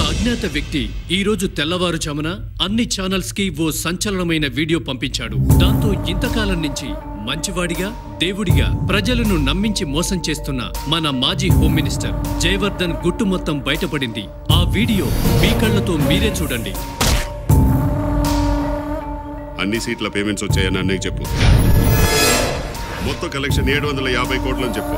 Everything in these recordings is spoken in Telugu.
అజ్ఞాత వ్యక్తి ఈ రోజు తెల్లవారుజామున అన్ని ఛానల్స్ కి ఓ సంచలనమైన వీడియో పంపించాడు దాంతో ఇంతకాలం నుంచి మంచివాడిగా దేవుడిగా ప్రజలను నమ్మించి మోసం చేస్తున్న మన మాజీ హోమ్ మినిస్టర్ జయవర్ధన్ గుట్టు మొత్తం బయటపడింది ఆ వీడియో మీ కళ్ళతో మీరే చూడండి అన్ని సీట్ల పేమెంట్స్ వచ్చాయని అన్నయ్య చెప్పు మొత్తం కలెక్షన్ ఏడు వందల యాభై కోట్లని చెప్పు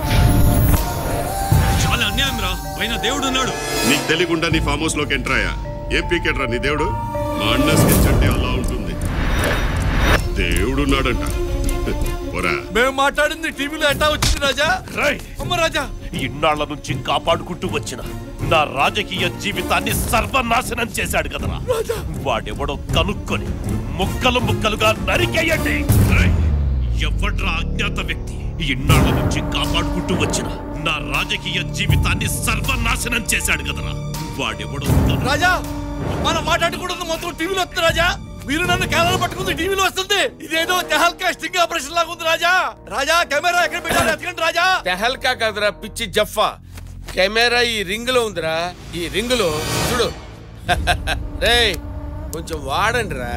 చాలా అన్యాయం రా పైన దేవుడు ఉన్నాడు నీకు తెలియకుండా నీ ఫామ్ హౌస్ లోకి ఎంటర్ అయ్యా ఏం పీకెట్రా నీ దేవుడు మా అన్న స్కెచ్ అంటే అలా ఉంటుంది దేవుడు ఉన్నాడంట పోరా మేము మాట్లాడింది టీవీలో ఎట్టా వచ్చింది రాజా అమ్మ రాజా ఇన్నాళ్ల నుంచి కాపాడుకుంటూ వచ్చిన నా రాజకీయ జీవితాన్ని సర్వనాశనం చేశాడు కదరా వాడెవడో కనుక్కొని ముక్కలు ముక్కలుగా నరికేయండి రేయ్, ఎవడ్రా అజ్ఞాత వ్యక్తి ఇన్నాళ్ల నుంచి కాపాడుకుంటూ వచ్చిన నా రాజకీయ జీవితాన్ని సర్వనాశనం చేశాడు కదరా వాడెవడో కను- రాజా మనం మాట్లాడకూడదు మొత్తం టీవీలో వస్తుంది రాజా మీరు నన్ను కెమెరా పట్టుకుంది టీవీలో వస్తుంది ఇదేదో తెహల్కా స్టింగ్ ఆపరేషన్ లాగా ఉంది రాజా రాజా కెమెరా ఎక్కడ పెట్టారు ఎతకండి రాజా తెహల్కా కాదురా పిచ్చి జఫ్ఫా కెమెరా ఈ రింగ్ లో ఉందిరా ఈ రింగ్ లో చూడు రే కొంచెం వాడండి రా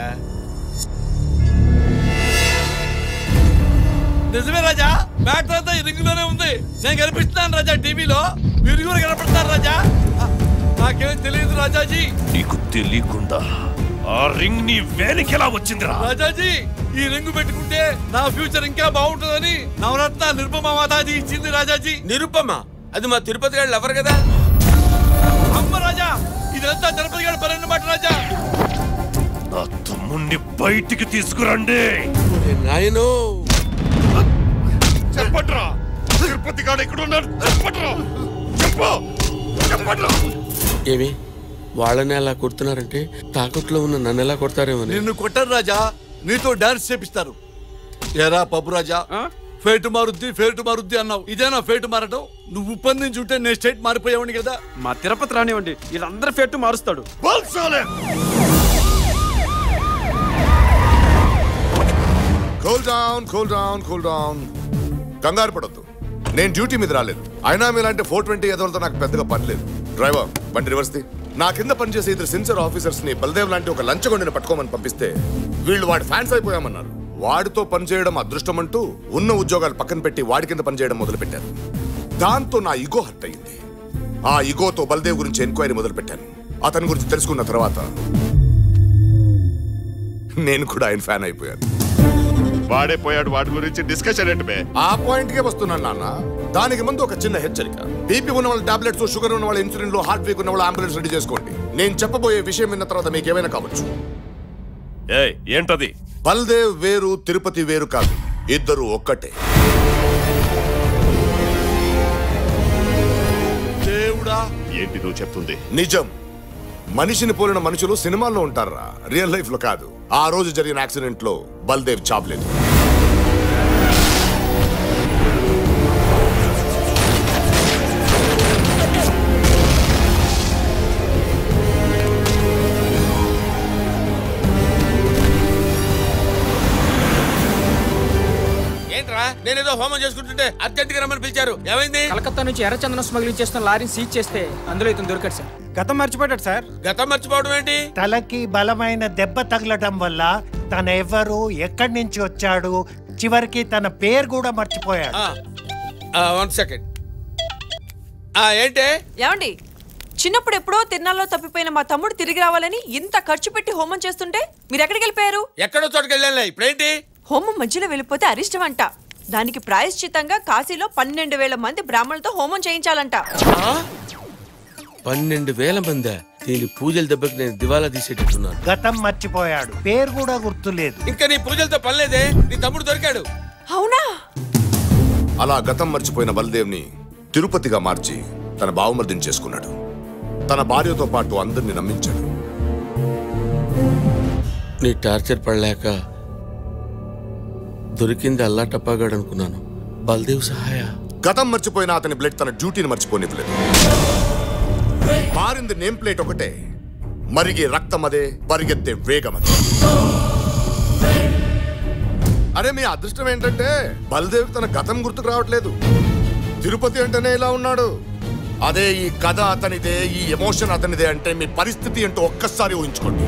నిజమే రాజా మ్యాటర్ అంతా ఈ రింగ్ లోనే ఉంది నేను కనిపిస్తున్నాను రాజా టీవీలో మీరు కూడా కనపడుతున్నారు రాజా ఆ, నాకేం తెలియదు రాజాజీ నీకు తెలియకుండా ఆ రింగ్ నీ వేలికెలా వచ్చిందిరా రాజాజీ ఈ రింగు పెట్టుకుంటే నా ఫ్యూచర్ ఇంకా బాగుంటుందని నవరత్న నిర్మమ మాతాజీ ఇచ్చింది రాజాజీ నిరుపమ అది మా తిరుపతి గారు ఎవరు కదా అమ్మ రాజా ఇదంతా తిరుపతి గారి పని అన్నమాట రాజా నా తమ్ముణ్ణి బయటికి తీసుకురండి ఒరే నాయనో చెప్పట్రా తిరుపతి గాడు ఎక్కడ ఉన్నాడు చెప్పట్రా చెప్పు చెప్పట్రా ఏమి వాళ్ళని అలా కొడుతున్నారంటే తాకట్లో ఉన్న నన్ను ఎలా కొడతారేమని నిన్ను కొట్టారు రాజా నీతో డాన్స్ చేపిస్తారు ఎరా పప్పు రాజా ఫేటు మారుద్ది ఫేటు మారుద్ది అన్నావు ఇదేనా ఫేటు మారటం నువ్వు ఉప్పందించి ఉంటే నేను స్టేట్ మారిపోయావని కదా మా తిరుపతి రానివ్వండి వీళ్ళందరూ ఫెట్టు మారుస్తాడు cool down cool down cool down కంగారు పడొద్దు నేను డ్యూటీ మీద రాలేదు అయినా మీలాంటి ఫోర్ ట్వంటీ ఎదవలతో నాకు పెద్దగా పని లేదు డ్రైవర్ బండి రివర్స్ ది నా కింద పనిచేసే ఇద్దరు సిన్సియర్ ఆఫీసర్స్ ని బల్దేవ్ లాంటి ఒక లంచగొండిని పట్టుకోమని పంపిస్తే వీళ్ళు వాడి ఫ్యాన్స్ అయిపోయామన్నారు వాడితో పనిచేయడం అదృష్టం అంటూ ఉన్న ఉద్యోగాలు పక్కన పెట్టి వాడి కింద పనిచేయడం మొదలు పెట్టారు దాంతో నా ఇగో హర్ట్ అయింది ఆ ఇగోతో బల్దేవ్ గురించి ఎంక్వైరీ మొదలు పెట్టాను అతని గురించి తెలుసుకున్న తర్వాత నేను కూడా ఆయన ఫ్యాన్ అయిపోయాను వాడే పోయాడు వాడి గురించి డిస్కషన్ ఏంటి బే ఆ పాయింట్ కే వస్తున్నాను నాన్న దానికి ముందు ఒక చిన్న హెచ్చరిక బీపీ ఉన్న వాళ్ళ టాబ్లెట్స్ షుగర్ ఉన్న వాళ్ళ ఇన్సులిన్ లో హార్ట్ వీక్ ఉన్న వాళ్ళ అంబులెన్స్ రెడీ చేసుకోండి నేను చెప్పబోయే విషయం విన్న తర్వాత మీకు ఏమైనా కావచ్చు ఏయ్ ఏంటది బల్దేవ్ వేరు తిరుపతి వేరు కాదు ఇద్దరు ఒక్కటే దేవుడా ఏంటి నువ్వు చెప్తుంది నిజం మనిషిని పోలిన మనుషులు సినిమాల్లో ఉంటారా రియల్ లైఫ్ లో కాదు ఆ రోజు జరిగిన యాక్సిడెంట్ లో బల్దేవ్ చాపలేదు ఏంట్రా నేనేదో హోమం చేసుకుంటుంటే అర్జెంట్ గా రమ్మని పిలిచారు ఏమైంది కలకత్తా నుంచి ఎర్రచందనం స్మగ్లింగ్ చేస్తున్న లారీని సీజ్ చేస్తే అందులో ఇతను దొరికాడు సార్ గతం మర్చిపోయాడు సార్ గతం మర్చిపోవడం ఏంటి తలకి బలమైన దెబ్బ తగలటం వల్ల తన ఎవరు ఎక్కడి నుంచి వచ్చాడు చివరికి తన పేరు కూడా మర్చిపోయాడు వన్ సెకండ్ ఏంటే ఏమండి చిన్నప్పుడు ఎప్పుడో తిరునాళ్ళలో తప్పిపోయిన మా తమ్ముడు తిరిగి రావాలని ఇంత ఖర్చు పెట్టి హోమం చేస్తుంటే మీరు ఎక్కడికి వెళ్ళిపోయారు ఎక్కడో చోటుకి వెళ్ళానులే ఇప్పుడేంటి హోమం మధ్యలో వెళ్ళిపోతే అరిష్టం అంట దానికి ప్రాయశ్చితంగా కాశీలో పన్నెండు వేల మంది బ్రాహ్మణులతో హోమం చేయించాలంట పన్నెండు వేల మంది దీని పూజల దెబ్బకి నేను దివాలా తీసేటట్టున్నాను గతం మర్చిపోయాడు పేరు కూడా గుర్తులేదు ఇంకా నీ పూజలతో పనిలేదే నీ తమ్ముడు దొరికాడు అవునా అలా గతం మర్చిపోయిన బల్దేవ్ని తిరుపతిగా మార్చి తన బావమర్దిని చేసుకున్నాడు తన భార్యతో పాటు అందరిని నమ్మించాడు నీ టార్చర్ పడలేక దొరికింది అల్లా టప్పాగాడు అనుకున్నాను బల్దేవ్ సహాయ గతం మర్చిపోయిన అతని బ్లడ్ తన డ్యూటీని మర్చిపోనివ్వలేదు మారింది నేమ్ ప్లేట్ ఒకటే మరిగే రక్తం అదే పరిగెత్తే వేగం అదే అరే మీ అదృష్టం ఏంటంటే బల్దేవ్ తన గతం గుర్తుకు రావట్లేదు తిరుపతి అంటేనే ఇలా ఉన్నాడు అదే ఈ కథ అతనిదే ఈ ఎమోషన్ అతనిదే అంటే మీ పరిస్థితి ఏంటో ఒక్కసారి ఊహించుకోండి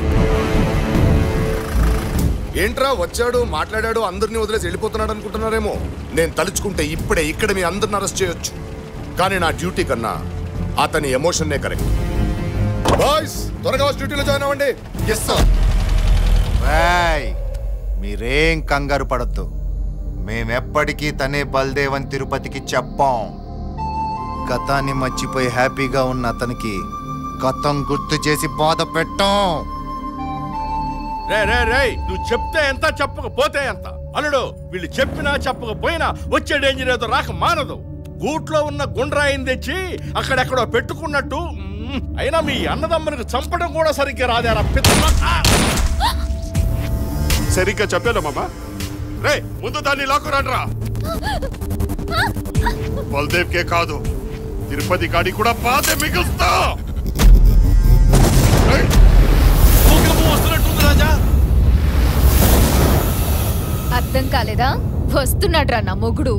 ఏంట్రా వచ్చాడు మాట్లాడాడు అందరినీ వదిలేసి వెళ్ళిపోతున్నాడు అనుకుంటున్నారేమో నేను తలుచుకుంటే ఇప్పుడే ఇక్కడ మీ అందరిని అరెస్ట్ చేయొచ్చు కానీ నా డ్యూటీ కన్నా అతని ఎమోషన్నే కరెక్ట్ బాయ్స్ త్వరగా వచ్చి డ్యూటీలో జాయిన్ అవ్వండి ఎస్ సార్ రాయ్ మీరేం కంగారు పడద్దు మేమెప్పటికీ తనే బల్దేవన్ తిరుపతికి చెప్పాం గతాన్ని మర్చిపోయి హ్యాపీగా ఉన్న అతనికి గతం గుర్తు చేసి బాధ పెట్టాం రే రే రే నువ్వు చెప్తే ఎంత చెప్పకపోతే ఎంత అల్లుడు వీళ్ళు చెప్పినా చెప్పకపోయినా వచ్చే డేంజర్ ఏదో రాక మానదు గూట్లో ఉన్న గుండ్రాయిని తెచ్చి అక్కడెక్కడో పెట్టుకున్నట్టు మ్మ్, అయినా మీ అన్నదమ్మనికి చంపడం కూడా సరిగ్గా రాదేరా పిత్త సరిగ్గా చెప్పాను మామ రే ముందు దాన్ని లాక్కురండ్రా బల్దేవ్కే కాదు తిరుపతి గాడి కూడా బాధే మిగులుస్తా అర్థం కాలేదా వస్తున్నాడ్రా నా మొగుడు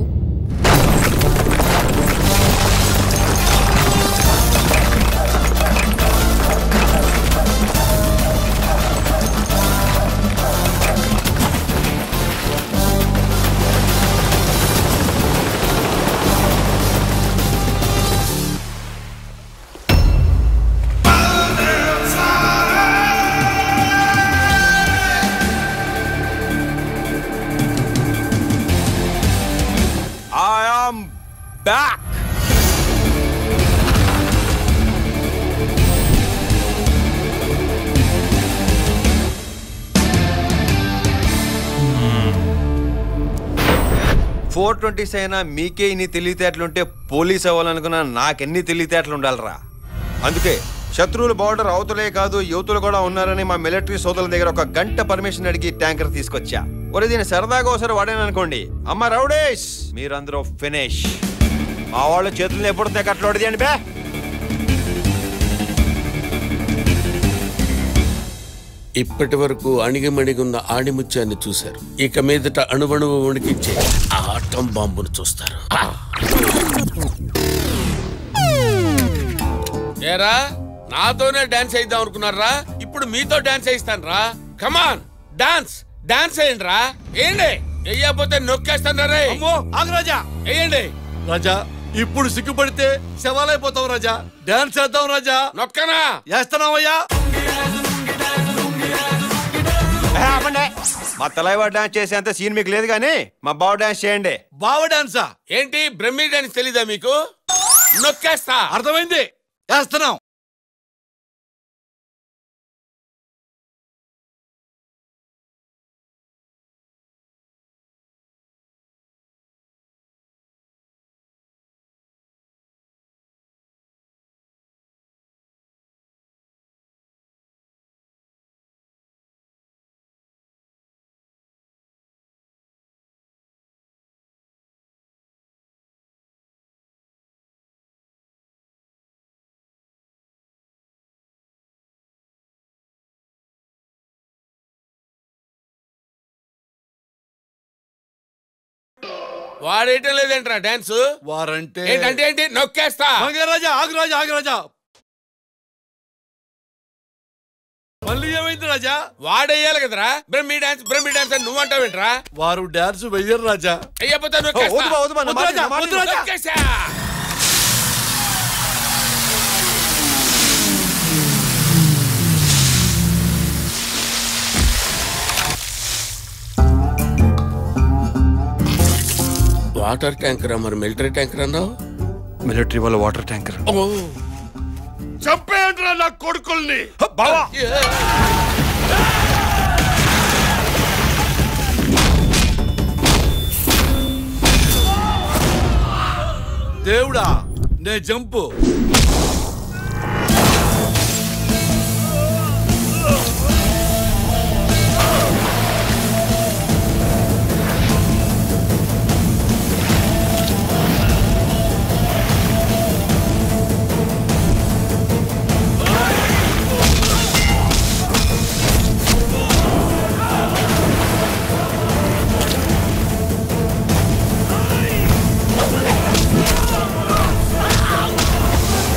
I am back four twenties అయినా మీకే ఇన్ని తెలివితేటలుంటే పోలీస్ అవ్వాలనుకున్న నాకెన్ని తెలివితేటలు ఉండాలిరా అందుకే శత్రువులు బార్డర్ అవతలే కాదు యువతులు కూడా ఉన్నారని మా మిలిటరీ సోదరుల దగ్గర ఒక గంట పర్మిషన్ అడిగి ట్యాంకర్ తీసుకొచ్చా ఒరే దీన్ని సరదాగా ఒకసారి వాడాను అనుకోండి అమ్మ రౌడేష్ మీరందరూ ఫినిష్ మా వాళ్ళ చేతులను ఎప్పుడు కట్లోడిది అండి బే ఇప్పటి వరకు అణిగిమణిగున్న ఆణిముత్యాన్ని చూశారు ఇక మీదట అణువణువు వణికించే ఆ ఆటం బాంబును చూస్తారు ఆ! ఏరా నాతోనే డాన్స్ అయిద్దాం అనుకున్నారా ఇప్పుడు మీతో డాన్స్ వేయిస్తాను రా కమాన్ డాన్స్ డాన్స్ వేయండి రా వేయండి వెయ్యకపోతే నొక్కేస్తాను రే ఆగరాజా వేయండి రాజా ఇప్పుడు సిగ్గుపడితే శవాలైపోతాం రాజా డాన్స్ చేద్దాం రాజా నొక్కనా వేస్తున్నావయ్యా మా తలైవా డాన్స్ చేసేంత సీన్ మీకు లేదు కానీ మా బావ డాన్స్ చేయండి బావ డాన్సా ఏంటి బ్రహ్మీ డాన్స్ తెలీదా మీకు నొక్కేస్తా అర్థమైంది వేస్తున్నాం వాడేయటం లేదేంట్రా డాన్స్ వారంటే ఏంటంటే ఏంటి నొక్కేస్తా రాజా ఆగు రాజా ఆగు రాజా మళ్ళీ ఏమైంది రాజా వాడేయాలి కదరా బ్రహ్మీ డాన్స్ బ్రహ్మీ డాన్స్ అని నువ్వు అంటావేంట్రా వారు డాన్స్ వెయ్యరు రాజా అయ్యపోతే ఓ, వద్దు బా, వద్దు బా, నా మాట విను, నా మాట విను. నొక్కేసా వాటర్ ట్యాంకర్ మరి మిలిటరీ ట్యాంకర్ అన్నావు మిలిటరీ వాళ్ళ వాటర్ ట్యాంకర్ ఓ చంపేయండిరా నా కొడుకుల్ని బావా దేవుడా నే జంపు ఆ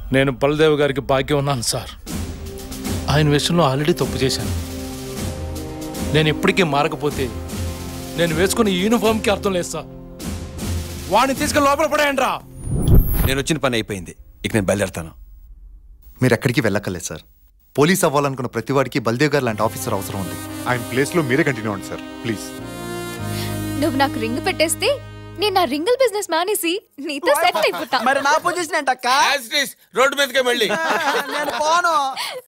నేను బలదేవ్ గారికి భాగ్యం ఉన్నాను సార్ ఆయన విషయంలో ఆల్రెడీ తప్పు చేశాను నేను ఎప్పటికీ మారకపోతే నేను వేసుకున్న ఈ యూనిఫామ్కి అర్థం లేదు సార్ వాడిని తీసుకెళ్ళి లోపల పడేయండి రా నేను వచ్చిన పని అయిపోయింది ఇక నేను బయలుదేరుతాను మీరు ఎక్కడికి వెళ్ళక్కర్లేదు సార్ పోలీస్ అవ్వాలనుకున్న ప్రతి వాడికి బల్దేవ్ గారు లాంటి ఆఫీసర్ అవసరం ఉంది ఆయన ప్లేస్లో మీరే కంటిన్యూ అవ్వండి సార్ ప్లీజ్ నువ్వు నాకు రింగ్ పెట్టేస్తే నేను నా రింగిల్ బిజినెస్ మానేసి నీతో సెటిల్ అయిపోతా మరి నా పొజిషన్ ఏంటక్క రోడ్డు మీదకే మళ్ళీ నేను పోను